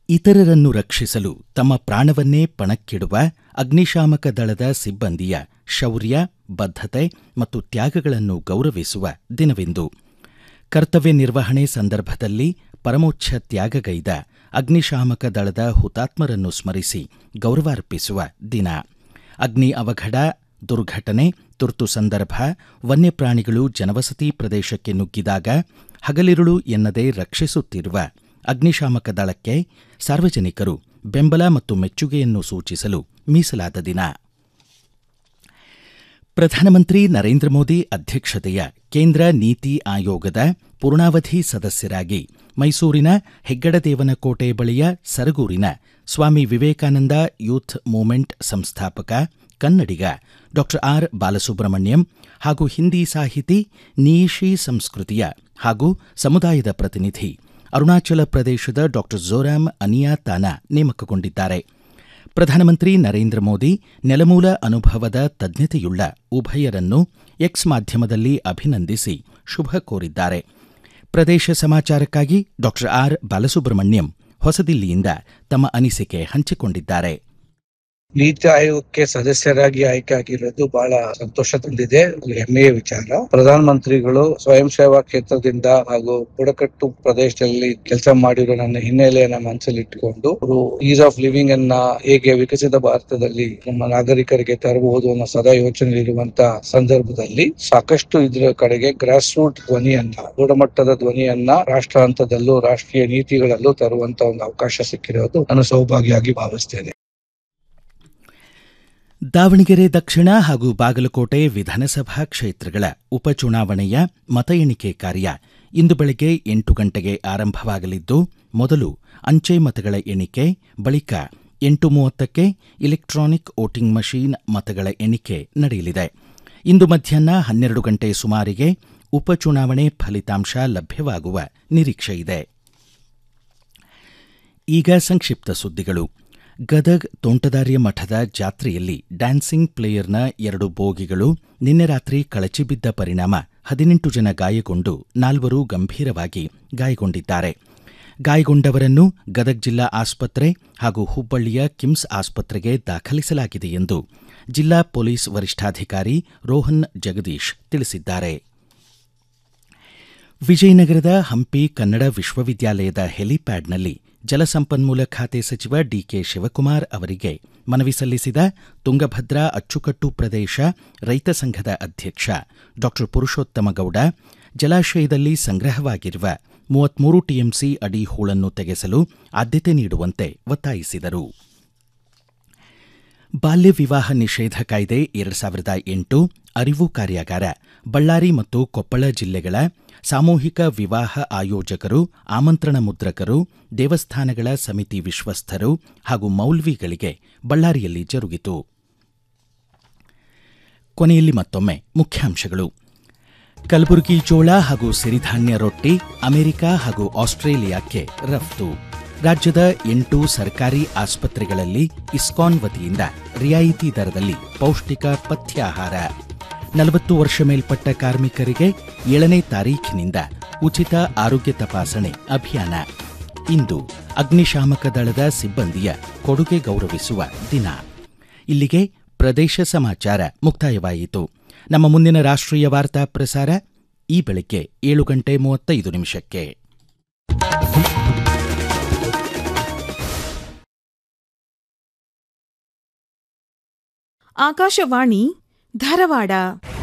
ಇತರರನ್ನು ರಕ್ಷಿಸಲು ತಮ್ಮ ಪ್ರಾಣವನ್ನೇ ಪಣಕ್ಕಿಡುವ ಅಗ್ನಿಶಾಮಕ ದಳದ ಸಿಬ್ಬಂದಿಯ ಶೌರ್ಯ ಬದ್ಧತೆ ಮತ್ತು ತ್ಯಾಗಗಳನ್ನು ಗೌರವಿಸುವ ದಿನವಿಂದು ಕರ್ತವ್ಯ ನಿರ್ವಹಣೆ ಸಂದರ್ಭದಲ್ಲಿ ಪರಮೋಚ್ಛ ತ್ಯಾಗಗೈದ ಅಗ್ನಿಶಾಮಕ ದಳದ ಹುತಾತ್ಮರನ್ನು ಸ್ಮರಿಸಿ ಗೌರವಾರ್ಪಿಸುವ ದಿನ ಅಗ್ನಿ ಅವಘಡ ದುರ್ಘಟನೆ ತುರ್ತು ಸಂದರ್ಭ ವನ್ಯಪ್ರಾಣಿಗಳು ಜನವಸತಿ ಪ್ರದೇಶಕ್ಕೆ ನುಗ್ಗಿದಾಗ ಹಗಲಿರುಳು ಎನ್ನದೇ ರಕ್ಷಿಸುತ್ತಿರುವ ಅಗ್ನಿಶಾಮಕ ದಳಕ್ಕೆ ಸಾರ್ವಜನಿಕರು ಬೆಂಬಲ ಮತ್ತು ಮೆಚ್ಚುಗೆಯನ್ನು ಸೂಚಿಸಲು ಮೀಸಲಾದ ದಿನ ಪ್ರಧಾನಮಂತ್ರಿ ನರೇಂದ್ರ ಮೋದಿ ಅಧ್ಯಕ್ಷತೆಯ ಕೇಂದ್ರ ನೀತಿ ಆಯೋಗದ ಪೂರ್ಣಾವಧಿ ಸದಸ್ಯರಾಗಿ ಮೈಸೂರಿನ ಹೆಗ್ಗಡದೇವನಕೋಟೆ ಬಳಿಯ ಸರಗೂರಿನ ಸ್ವಾಮಿ ವಿವೇಕಾನಂದ ಯೂತ್ ಮೂವ್ಮೆಂಟ್ ಸಂಸ್ಥಾಪಕ ಕನ್ನಡಿಗ ಡಾಕ್ಟರ್ ಆರ್ ಬಾಲಸುಬ್ರಹ್ಮಣ್ಯಂ ಹಾಗೂ ಹಿಂದಿ ಸಾಹಿತಿ ನೀಶಿ ಸಂಸ್ಕೃತಿಯ ಹಾಗೂ ಸಮುದಾಯದ ಪ್ರತಿನಿಧಿ ಅರುಣಾಚಲ ಪ್ರದೇಶದ ಡಾಕ್ಟರ್ ಜೋರಾಮ್ ಅನಿಯಾತಾನ ನೇಮಕಗೊಂಡಿದ್ದಾರೆ ಪ್ರಧಾನಮಂತ್ರಿ ನರೇಂದ್ರ ಮೋದಿ ನೆಲಮೂಲ ಅನುಭವದ ತಜ್ಞತೆಯುಳ್ಳ ಉಭಯರನ್ನು ಎಕ್ಸ್ ಮಾಧ್ಯಮದಲ್ಲಿ ಅಭಿನಂದಿಸಿ ಶುಭ ಕೋರಿದ್ದಾರೆ ಪ್ರದೇಶ ಸಮಾಚಾರಕ್ಕಾಗಿ ಡಾಕ್ಟರ್ ಆರ್ ಬಾಲಸುಬ್ರಹ್ಮಣ್ಯಂ ಹೊಸದಿಲ್ಲಿಯಿಂದ ತಮ್ಮ ಅನಿಸಿಕೆ ಹಂಚಿಕೊಂಡಿದ್ದಾರೆ ನೀತಿ ಆಯೋಗಕ್ಕೆ ಸದಸ್ಯರಾಗಿ ಆಯ್ಕೆ ಆಗಿರೋದು ಬಹಳ ಸಂತೋಷ ತಂದಿದೆ ಹೆಮ್ಮೆಯ ವಿಚಾರ ಪ್ರಧಾನ ಮಂತ್ರಿಗಳು ಸ್ವಯಂ ಸೇವಾ ಕ್ಷೇತ್ರದಿಂದ ಹಾಗೂ ಬುಡಕಟ್ಟು ಪ್ರದೇಶದಲ್ಲಿ ಕೆಲಸ ಮಾಡಿರೋ ನನ್ನ ಹಿನ್ನೆಲೆಯನ್ನ ಮನಸ್ಸಲ್ಲಿ ಇಟ್ಟುಕೊಂಡು ಅವರು ಈಸ್ ಆಫ್ ಲಿವಿಂಗ್ ಅನ್ನ ಹೇಗೆ ವಿಕಸಿತ ಭಾರತದಲ್ಲಿ ನಮ್ಮ ನಾಗರಿಕರಿಗೆ ತರಬಹುದು ಅನ್ನೋ ಸದಾ ಯೋಚನೆ ಇರುವಂತ ಸಂದರ್ಭದಲ್ಲಿ ಸಾಕಷ್ಟು ಇದರ ಕಡೆಗೆ ಗ್ರಾಸ್ ರೂಟ್ ಧ್ವನಿಯನ್ನ ಗುಣಮಟ್ಟದ ಧ್ವನಿಯನ್ನ ರಾಷ್ಟ್ರ ಹಂತದಲ್ಲೂ ರಾಷ್ಟ್ರೀಯ ನೀತಿಗಳಲ್ಲೂ ತರುವಂತ ಒಂದು ಅವಕಾಶ ಸಿಕ್ಕಿರೋದು ನಾನು ಸೌಭಾಗ್ಯವಾಗಿ ಭಾವಿಸ್ತೇನೆ ದಾವಣಗೆರೆ ದಕ್ಷಿಣ ಹಾಗೂ ಬಾಗಲಕೋಟೆ ವಿಧಾನಸಭಾ ಕ್ಷೇತ್ರಗಳ ಉಪಚುನಾವಣೆಯ ಮತ ಎಣಿಕೆ ಕಾರ್ಯ ಇಂದು ಬೆಳಗ್ಗೆ ಎಂಟು ಗಂಟೆಗೆ ಆರಂಭವಾಗಲಿದ್ದು ಮೊದಲು ಅಂಚೆ ಮತಗಳ ಎಣಿಕೆ ಬಳಿಕ ಎಂಟು ಮೂವತ್ತಕ್ಕೆ ಇಲೆಕ್ಟ್ರಾನಿಕ್ ವೋಟಿಂಗ್ ಮಷೀನ್ ಮತಗಳ ಎಣಿಕೆ ನಡೆಯಲಿದೆ ಇಂದು ಮಧ್ಯಾಹ್ನ ಹನ್ನೆರಡು ಗಂಟೆ ಸುಮಾರಿಗೆ ಉಪಚುನಾವಣೆ ಫಲಿತಾಂಶ ಲಭ್ಯವಾಗುವ ನಿರೀಕ್ಷೆಯಿದೆ ಈಗ ಸಂಕ್ಷಿಪ್ತ ಸುದ್ದಿಗಳು ಗದಗ್ ತೋಂಟದಾರ್ಯ ಮಠದ ಜಾತ್ರೆಯಲ್ಲಿ ಡ್ಯಾನ್ಸಿಂಗ್ ಪ್ಲೇಯರ್ನ ಎರಡು ಬೋಗಿಗಳು ನಿನ್ನೆ ರಾತ್ರಿ ಕಳಚಿ ಬಿದ್ದ ಪರಿಣಾಮ ಹದಿನೆಂಟು ಜನ ಗಾಯಗೊಂಡು ನಾಲ್ವರು ಗಂಭೀರವಾಗಿ ಗಾಯಗೊಂಡಿದ್ದಾರೆ ಗಾಯಗೊಂಡವರನ್ನು ಗದಗ್ ಜಿಲ್ಲಾ ಆಸ್ಪತ್ರೆ ಹಾಗೂ ಹುಬ್ಬಳ್ಳಿಯ ಕಿಮ್ಸ್ ಆಸ್ಪತ್ರೆಗೆ ದಾಖಲಿಸಲಾಗಿದೆ ಎಂದು ಜಿಲ್ಲಾ ಪೊಲೀಸ್ ವರಿಷ್ಠಾಧಿಕಾರಿ ರೋಹನ್ ಜಗದೀಶ್ ತಿಳಿಸಿದ್ದಾರೆ ವಿಜಯನಗರದ ಹಂಪಿ ಕನ್ನಡ ವಿಶ್ವವಿದ್ಯಾಲಯದ ಹೆಲಿಪ್ಯಾಡ್ನಲ್ಲಿ ಜಲಸಂಪನ್ಮೂಲ ಖಾತೆ ಸಚಿವ ಡಿಕೆ ಶಿವಕುಮಾರ್ ಅವರಿಗೆ ಮನವಿ ಸಲ್ಲಿಸಿದ ತುಂಗಭದ್ರಾ ಅಚ್ಚುಕಟ್ಟು ಪ್ರದೇಶ ರೈತ ಸಂಘದ ಅಧ್ಯಕ್ಷ ಡಾಕ್ಟರ್ ಪುರುಷೋತ್ತಮ ಗೌಡ ಜಲಾಶಯದಲ್ಲಿ ಸಂಗ್ರಹವಾಗಿರುವ ಮೂವತ್ಮೂರು ಟಿಎಂಸಿ ಅಡಿ ಹೂಳನ್ನು ತೆಗೆಸಲು ಆದ್ಯತೆ ನೀಡುವಂತೆ ಒತ್ತಾಯಿಸಿದರು ಬಾಲ್ಯ ವಿವಾಹ ನಿಷೇಧ ಕಾಯ್ದೆ ಎರಡು ಸಾವಿರದ ಎಂಟು ಅರಿವು ಕಾರ್ಯಾಗಾರ ಬಳ್ಳಾರಿ ಮತ್ತು ಕೊಪ್ಪಳ ಜಿಲ್ಲೆಗಳ ಸಾಮೂಹಿಕ ವಿವಾಹ ಆಯೋಜಕರು ಆಮಂತ್ರಣ ಮುದ್ರಕರು ದೇವಸ್ಥಾನಗಳ ಸಮಿತಿ ವಿಶ್ವಸ್ಥರು ಹಾಗೂ ಮೌಲ್ವಿಗಳಿಗೆ ಬಳ್ಳಾರಿಯಲ್ಲಿ ಜರುಗಿತು ಕೊನೆಯಲ್ಲಿ ಮತ್ತೊಮ್ಮೆ ಮುಖ್ಯಾಂಶಗಳು ಕಲಬುರಗಿ ಜೋಳ ಹಾಗೂ ಸಿರಿಧಾನ್ಯ ರೊಟ್ಟಿ ಅಮೆರಿಕ ಹಾಗೂ ಆಸ್ಟ್ರೇಲಿಯಾಕ್ಕೆ ರಫ್ತು ರಾಜ್ಯದ ಎಂಟು ಸರ್ಕಾರಿ ಆಸ್ಪತ್ರೆಗಳಲ್ಲಿ ಇಸ್ಕಾನ್ ವತಿಯಿಂದ ರಿಯಾಯಿತಿ ದರದಲ್ಲಿ ಪೌಷ್ಟಿಕ ಪಥ್ಯಾಹಾರ ನಲವತ್ತು ವರ್ಷ ಮೇಲ್ಪಟ್ಟ ಕಾರ್ಮಿಕರಿಗೆ ಏಳನೇ ತಾರೀಖಿನಿಂದ ಉಚಿತ ಆರೋಗ್ಯ ತಪಾಸಣೆ ಅಭಿಯಾನ ಇಂದು ಅಗ್ನಿಶಾಮಕ ದಳದ ಸಿಬ್ಬಂದಿಯ ಕೊಡುಗೆ ಗೌರವಿಸುವ ದಿನ ಇಲ್ಲಿಗೆ ಪ್ರದೇಶ ಸಮಾಚಾರ ಮುಕ್ತಾಯವಾಯಿತು ನಮ್ಮ ಮುಂದಿನ ರಾಷ್ಟ್ರೀಯ ವಾರ್ತಾ ಪ್ರಸಾರ ಈ ಬೆಳಗ್ಗೆ ಏಳು ಗಂಟೆ ಮೂವತ್ತೈದು ನಿಮಿಷಕ್ಕೆ ಆಕಾಶವಾಣಿ ಧಾರವಾಡ